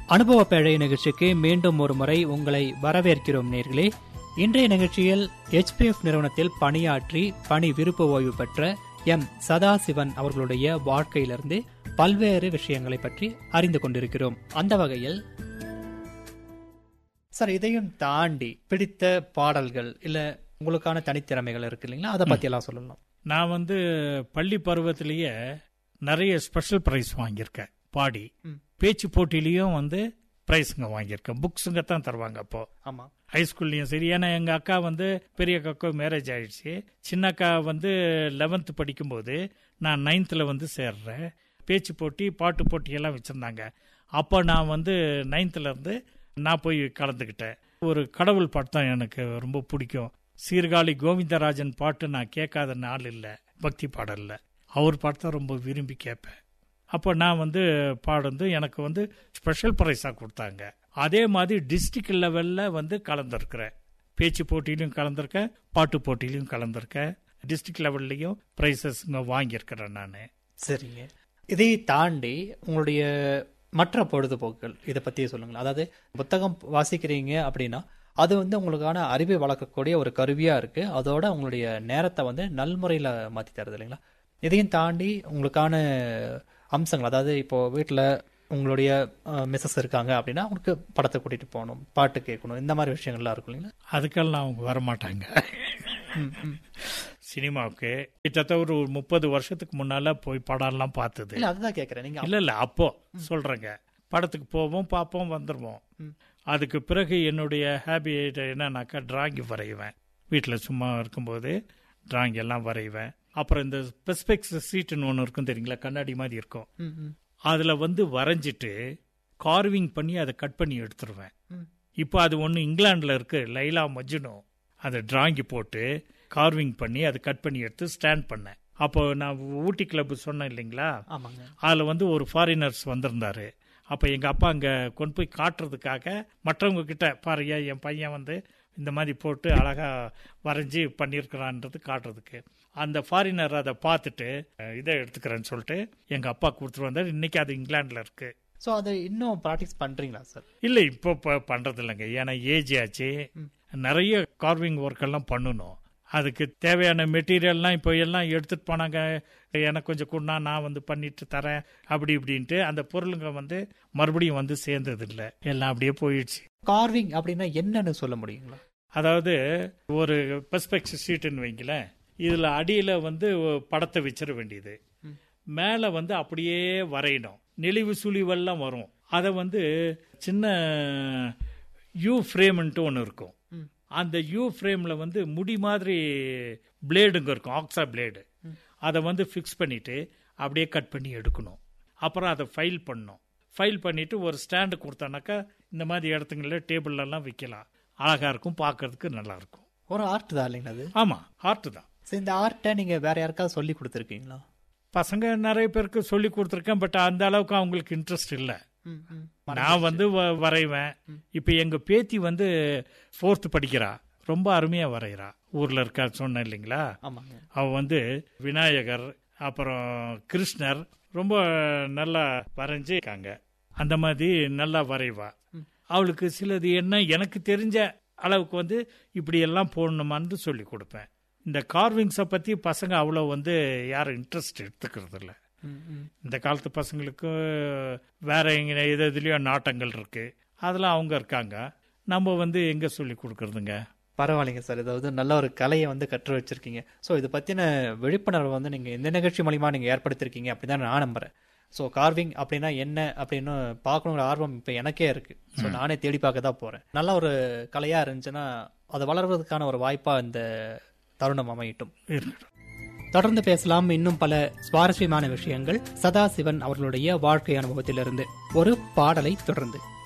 அனுபவ பேழை நிகழ்ச்சிக்கு மீண்டும் ஒரு முறை உங்களை வரவேற்கிறோம் நேர்களே இன்றைய நிகழ்ச்சியில் HPF நிறுவனத்தில் பணியாற்றி பணி விருப்ப ஓய்வு பெற்ற எம் சதாசிவன் அவர்களுடைய வாழ்க்கையிலிருந்து பல்வேறு விஷயங்களை பற்றி அறிந்து கொண்டிருக்கிறோம் அந்த வகையில் சார் இதையும் தாண்டி பிடித்த பாடல்கள் இல்ல உங்களுக்கான தனித்திறமைகள் இருக்கு இல்லைங்களா அதை பத்தி எல்லாம் சொல்லலாம் நான் வந்து பள்ளி பருவத்திலேயே நிறைய ஸ்பெஷல் ப்ரைஸ் வாங்கியிருக்கேன் பாடி ம். பேச்சு போட்டியிலையும் வந்து ப்ரைஸுங்க வாங்கியிருக்கேன் புக்ஸுங்க தான் தருவாங்க அப்போ ஆமா ஹைஸ்கூல்லையும் சரி ஏன்னா எங்கள் அக்கா வந்து பெரிய அக்காவுக்கு மேரேஜ் ஆயிடுச்சு சின்ன அக்கா வந்து லெவன்த்து படிக்கும்போது நான் நைன்த்தில் வந்து சேர்றேன் பேச்சு போட்டி பாட்டு போட்டி எல்லாம் வச்சுருந்தாங்க அப்போ நான் வந்து நைன்த்தில் இருந்து நான் போய் கலந்துக்கிட்டேன் ஒரு கடவுள் பாட்டு தான் எனக்கு ரொம்ப பிடிக்கும் சீர்காழி கோவிந்தராஜன் பாட்டு நான் கேட்காத நாள் இல்லை பக்தி பாடல்ல அவர் பாட்டு தான் ரொம்ப விரும்பி கேட்பேன் அப்போ நான் வந்து பாடுந்து எனக்கு வந்து ஸ்பெஷல் ப்ரைஸாக கொடுத்தாங்க அதே மாதிரி டிஸ்ட்ரிக்ட் லெவலில் வந்து கலந்துருக்கிறேன் பேச்சு போட்டியிலையும் கலந்துருக்கேன் பாட்டு போட்டியிலையும் கலந்துருக்கேன் டிஸ்ட்ரிக்ட் லெவல்லையும் ப்ரைஸஸ்ங்க வாங்கியிருக்கிறேன் நான் சரிங்க இதை தாண்டி உங்களுடைய மற்ற பொழுதுபோக்குகள் இதை பத்தி சொல்லுங்களேன் அதாவது புத்தகம் வாசிக்கிறீங்க அப்படின்னா அது வந்து உங்களுக்கான அறிவை வளர்க்கக்கூடிய ஒரு கருவியா இருக்கு அதோட உங்களுடைய நேரத்தை வந்து நல்முறையில மாத்தி தருது இல்லைங்களா இதையும் தாண்டி உங்களுக்கான அம்சங்கள் அதாவது இப்போ வீட்டில் உங்களுடைய மிஸ்ஸஸ் இருக்காங்க அப்படின்னா அவங்களுக்கு படத்தை கூட்டிட்டு போகணும் பாட்டு கேட்கணும் இந்த மாதிரி விஷயங்கள்லாம் இருக்கும் இல்லைங்களா அதுக்கெல்லாம் அவங்க வரமாட்டாங்க ம், ம். சினிமாவுக்கு கிட்டத்தட்ட ஒரு முப்பது வருஷத்துக்கு முன்னால போய் படம்லாம் பார்த்தது இல்ல அதுதான் கேட்கறேன் நீங்க இல்ல இல்ல அப்போ சொல்றேங்க படத்துக்கு போவோம் பார்ப்போம் வந்துருவோம் ம். அதுக்கு பிறகு என்னுடைய ஹேபிட் என்னன்னாக்கா டிராயிங் வரைவேன் வீட்டில் சும்மா இருக்கும்போது டிராயிங் எல்லாம் வரைவேன் அப்புறம் இந்த பெஸ்பெக்ஸ் சீட்டுன்னு ஒன்று இருக்கும் தெரியுங்களா கண்ணாடி மாதிரி இருக்கும் ம், ம், அதில் வந்து வரைஞ்சிட்டு கார்விங் பண்ணி அதை கட் பண்ணி எடுத்துருவேன் ம். இப்போ அது ஒன்று இங்கிலாண்டில் இருக்கு லைலா மஜ்னு அதை டிராயிங் போட்டு கார்விங் பண்ணி அதை கட் பண்ணி எடுத்து ஸ்டாண்ட் பண்ணேன் அப்போ நான் ஊட்டி கிளப் சொன்னேன் இல்லைங்களா ஆமாங்க அதில் வந்து ஒரு ஃபாரினர்ஸ் வந்திருந்தாரு அப்போ எங்கள் அப்பா அங்கே கொண்டு போய் காட்டுறதுக்காக மற்றவங்க கிட்ட பாருயா என் பையன் வந்து இந்த மாதிரி போட்டு அழகாக வரைஞ்சி பண்ணியிருக்கிறான்றது காட்டுறதுக்கு அந்த ஃபாரினர் அதை பார்த்துட்டு அஹ், இதை எடுத்துக்கிறேன்னு சொல்லிட்டு எங்கள் அப்பா கொடுத்துட்டு வந்தார் இன்னைக்கு அது இங்கிலாண்டில் இருக்கு ஸோ அதை இன்னும் ப்ராக்டிஸ் பண்றீங்களா சார் இல்லை இப்போ இப்போ பண்ணுறது இல்லைங்க ஏன்னா ஏஜ் ஆச்சு நிறைய கார்விங் ஒர்க் எல்லாம் பண்ணணும் அதுக்கு தேவையான மெட்டீரியல்லாம் இப்போ எல்லாம் எடுத்துட்டு போனாங்க எனக்கு கொஞ்சம் கொண்டா நான் வந்து பண்ணிட்டு தரேன் அப்படி இப்படின்ட்டு அந்த பொருளுங்க வந்து மறுபடியும் வந்து சேர்ந்தது இல்லை எல்லாம் அப்படியே போயிடுச்சு கார்விங் அப்படின்னா என்னன்னு சொல்ல முடியுங்களா அதாவது ஒரு பெர்ஸ்பெக்ட் ஷீட்டுன்னு வைங்களேன் இதில் அடியில் வந்து படத்தை வச்சிட வேண்டியது மேலே வந்து அப்படியே வரையணும் நெளிவு சுழிவெல்லாம் வரும் அதை வந்து சின்ன யூ ஃப்ரேம்ன்ட்டு ஒன்று இருக்கும் ம். அந்த யூ ஃப்ரேமில் வந்து முடி மாதிரி பிளேடுங்க இருக்கும் ஆக்ஸா பிளேடு அதை வந்து ஃபிக்ஸ் பண்ணிட்டு அப்படியே கட் பண்ணி எடுக்கணும் அப்புறம் அதை ஃபைல் பண்ணணும் ஃபைல் பண்ணிட்டு ஒரு ஸ்டாண்டு கொடுத்தானாக்கா இந்த மாதிரி இடத்துங்களில் டேபிள்லாம் வைக்கலாம் அழகா இருக்கும் பார்க்கறதுக்கு நல்லா இருக்கும் ஒரு ஆர்ட் தான் இல்லைங்களா அது ஆமாம் ஆர்ட் தான் So, இந்த ஆர்ட்டை நீங்க வேற யாருக்காவது சொல்லி கொடுத்துருக்கீங்களா பசங்க நிறைய பேருக்கு சொல்லி கொடுத்துருக்கேன் பட் அந்த அளவுக்கு அவங்களுக்கு இன்ட்ரெஸ்ட் இல்லை நான் வந்து வ- வரைவேன் இப்போ எங்க பேத்தி வந்து ஃபோர்த் படிக்கிறா ரொம்ப அருமையா வரைகிறா ஊர்ல இருக்கா சொன்னேன் இல்லைங்களா ஆமாங்க அவ வந்து விநாயகர் அப்புறம் கிருஷ்ணர் ரொம்ப நல்லா வரைஞ்சு இருக்காங்க அந்த மாதிரி நல்லா வரைவா அவளுக்கு சிலது என்ன எனக்கு தெரிஞ்ச அளவுக்கு வந்து இப்படி எல்லாம் போடணுமான்னு சொல்லி கொடுப்பேன் இந்த கார்விங்ஸை பத்தி பசங்க அவ்வளோ வந்து யாரும் இன்ட்ரெஸ்ட் எடுத்துக்கிறது இல்லை ம், ம். இந்த காலத்து பசங்களுக்கு வேற எங்க எது எதுலயோ நாட்டங்கள் இருக்கு அதெல்லாம் அவங்க இருக்காங்க நம்ம வந்து எங்க சொல்லி கொடுக்கறதுங்க பரவாயில்லைங்க சார் இதாவது நல்ல ஒரு கலையை வந்து கற்று வச்சிருக்கீங்க ஸோ இது பத்தின விழிப்புணர்வு வந்து நீங்க இந்த நிகழ்ச்சி மூலியமா நீங்க ஏற்படுத்திருக்கீங்க அப்படிதான் நான் நம்புறேன் ஸோ கார்விங் அப்படின்னா என்ன அப்படின்னு பார்க்கணுங்கிற ஆர்வம் இப்போ எனக்கே இருக்கு ஸோ நானே தேடி பார்க்க தான் போறேன் நல்ல ஒரு கலையா இருந்துச்சுன்னா அது வளர்வதற்கான ஒரு வாய்ப்பா இந்த தருணம் அமையட்டும் இருக்கட்டும் தொடர்ந்து பேசலாம் இன்னும் பல சுவாரஸ்யமான விஷயங்கள் சதாசிவன் அவர்களுடைய வாழ்க்கை அனுபவத்திலிருந்து ஒரு பாடலை தொடர்ந்து